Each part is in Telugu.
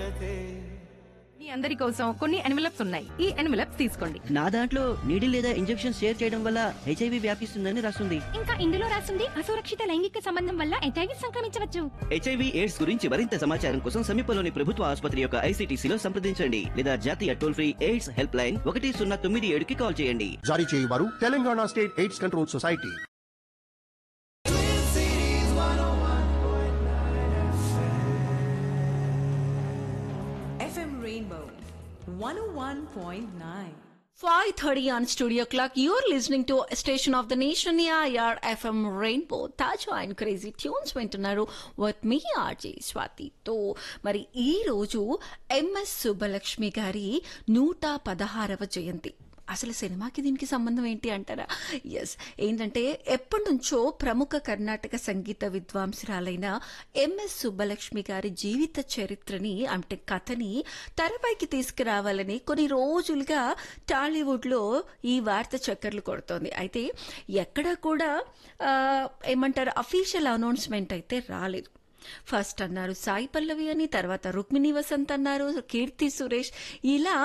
కథే మీ అందరి కోసం కొన్ని ఎన్వలప్స్ ఉన్నాయి ఈ ఎన్వలప్స్ తీసుకోండి నా దాంట్లో నీడిల్ లేదా ఇంజెక్షన్ షేర్ చేయడం వల్ల హెచ్ఐవి వ్యాపిస్తుందని రాస్తుంది ఇంకా ఇందులో రాసింది అసురక్షిత లైంగిక సంబంధం వల్ల హెచ్ఐవి సంక్రమించవచ్చు హెచ్ఐవి ఎయిడ్స్ గురించి మరింత సమాచారం కోసం సమీపంలోని ప్రభుత్వ ఆసుపత్రి యొక్క ఐసీటీసీలో సంప్రదించండి లేదా జాతీయ toll free AIDS help line ఒకటి సున్నా తొమ్మిది ఏడుకి కాల్ చేయండి జారీ చేయవారు Telangana state AIDS control society FM Rainbow 101.9. 5:30 on studio clock you're listening to a station of the nation AIR FM Rainbow Taja and Crazy Tunes వింటున్నారు with me RJ స్వాతి తో మరి ఈ రోజు ఎంఎస్ సుబ్బలక్ష్మి గారి నూట పదహారవ జయంతి అసలు సినిమాకి దీనికి సంబంధం ఏంటి అంటారా ఎస్ ఏంటంటే ఎప్పటి నుంచో ప్రముఖ కర్ణాటక సంగీత విద్వాంసురాలైన ఎంఎస్ సుబ్బలక్ష్మి గారి జీవిత చరిత్రని అంటే కథని తెరపైకి తీసుకురావాలని కొన్ని రోజులుగా టాలీవుడ్లో ఈ వార్త చక్కర్లు కొడుతోంది అయితే ఎక్కడా కూడా ఆ, ఏమంటారు అఫీషియల్ అనౌన్స్మెంట్ అయితే రాలేదు ఫస్ట్ అన్నారు సాయి పల్లవి అని తర్వాత రుక్మిణి వసంత్ అన్నారు కీర్తి సురేష్ ఇలా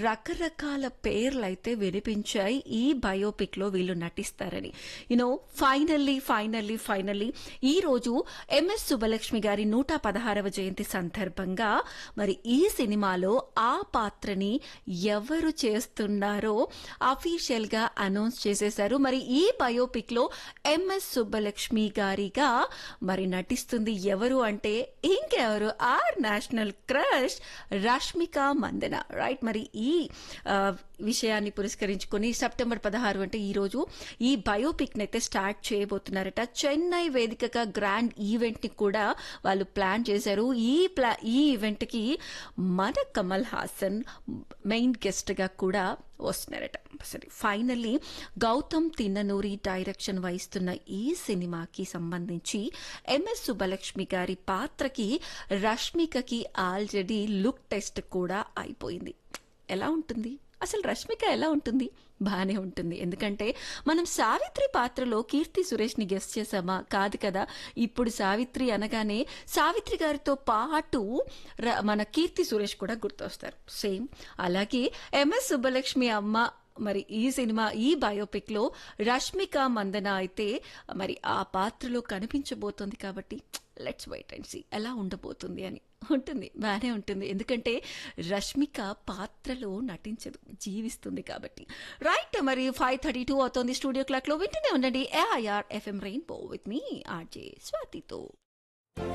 రకరకాల పేర్లు అయితే వినిపించాయి ఈ బయోపిక్ లో వీళ్ళు నటిస్తారని యూనో ఫైనల్లీ ఫైనల్లీ ఫైనల్లీ ఈ రోజు ఎంఎస్ సుబ్బలక్ష్మి గారి నూట పదహారవ జయంతి సందర్భంగా మరి ఈ సినిమాలో ఆ పాత్రని ఎవరు చేస్తున్నారో అఫీషియల్ గా అనౌన్స్ చేసేశారు మరి ఈ బయోపిక్ లో ఎంఎస్ సుబ్బలక్ష్మి గారిగా మరి నటిస్తుంది ఎవరు అంటే ఇంకెవరు our national crush Rashmika Mandanna right మరి ఈ ఆ, విషయాన్ని పురస్కరించుకొని సెప్టెంబర్ పదహారు అంటే ఈ రోజు ఈ బయోపిక్ ని అయితే స్టార్ట్ చేయబోతున్నారట చెన్నై వేదికగా గ్రాండ్ ఈవెంట్ ని కూడా వాళ్ళు ప్లాన్ చేశారు ఈ ప్లా ఈ ఈవెంట్ కి మన కమల్ హాసన్ మెయిన్ గెస్ట్ గా కూడా వస్తున్నారట సరే ఫైనల్లీ గౌతమ్ తిన్ననూరి డైరెక్షన్ వహిస్తున్న ఈ సినిమాకి సంబంధించి ఎంఎస్ సుబ్బలక్ష్మి గారి పాత్రకి రష్మికకి ఆల్రెడీ లుక్ టెస్ట్ కూడా అయిపోయింది ఎలా ఉంటుంది అసలు రష్మిక ఎలా ఉంటుంది బాగానే ఉంటుంది ఎందుకంటే మనం సావిత్రి పాత్రలో కీర్తి సురేష్ని గెస్ట్ చేసామా కాదు కదా ఇప్పుడు సావిత్రి అనగానే సావిత్రి గారితో పాటు ర- మన కీర్తి సురేష్ కూడా గుర్తొస్తారు సేమ్ అలాగే ఎంఎస్ సుబ్బలక్ష్మి అమ్మ మరి ఈ సినిమా ఈ బయోపిక్ లో రష్మిక మందన అయితే మరి ఆ పాత్రలో కనిపించబోతోంది కాబట్టి లెట్స్ వెయిట్ అండ్ సీ ఎలా ఉండబోతుంది అని ఉంటుంది బాగానే ఉంటుంది ఎందుకంటే రష్మిక పాత్రలో నటించదు జీవిస్తుంది కాబట్టి రైట్ మరి ఫైవ్ థర్టీ టూ అవుతోంది స్టూడియో క్లాక్ లో వింటూనే ఉండండి AIR FM rainbow with me RJ స్వాతితో